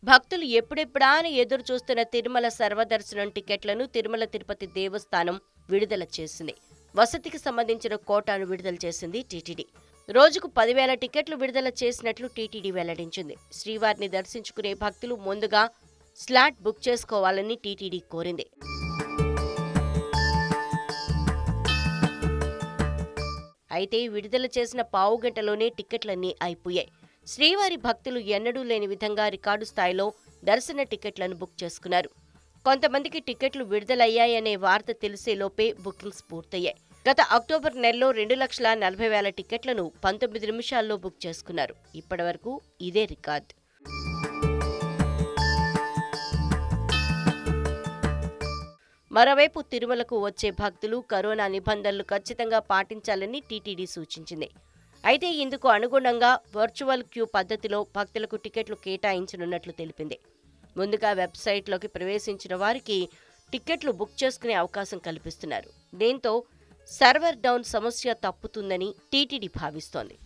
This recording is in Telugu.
భక్తులు ఎప్పుడెప్పుడా అని ఎదురు చూస్తున్న తిరుమల సర్వదర్శనం టికెట్లను తిరుమల తిరుపతి దేవస్థానం విడుదల చేసింది వసతికి సంబంధించిన కోటాను విడుదల చేసింది టీటీడీ రోజుకు పదివేల టికెట్లు విడుదల చేసినట్లు టీటీడీ వెల్లడించింది శ్రీవారిని దర్శించుకునే భక్తులు ముందుగా స్లాట్ బుక్ చేసుకోవాలని టీటీడీ కోరింది అయితే విడుదల చేసిన పావు గంటలోనే టికెట్లన్నీ అయిపోయాయి శ్రీవారి భక్తులు ఎన్నడూ లేని విధంగా రికార్డు స్థాయిలో దర్శన టికెట్లను బుక్ చేసుకున్నారు కొంతమందికి టికెట్లు విడుదలయ్యాయనే వార్త తెలిసేలోపే బుకింగ్స్ పూర్తయ్యాయి గత అక్టోబర్ నెలలో రెండు లక్షల నలభై వేల టికెట్లను పంతొమ్మిది నిమిషాల్లో బుక్ చేసుకున్నారు ఇప్పటివరకు ఇదే రికార్డ్ మరోవైపు తిరుమలకు వచ్చే భక్తులు కరోనా నిబంధనలు ఖచ్చితంగా పాటించాలని టీటీడీ సూచించింది అయితే ఇందుకు అనుగుణంగా వర్చువల్ క్యూ పద్ధతిలో భక్తులకు టికెట్లు కేటాయించనున్నట్లు తెలిపింది ముందుగా వెబ్సైట్లోకి ప్రవేశించిన వారికి టికెట్లు బుక్ చేసుకునే అవకాశం కల్పిస్తున్నారు దీంతో సర్వర్ డౌన్ సమస్య తప్పుతుందని టీటీడీ భావిస్తోంది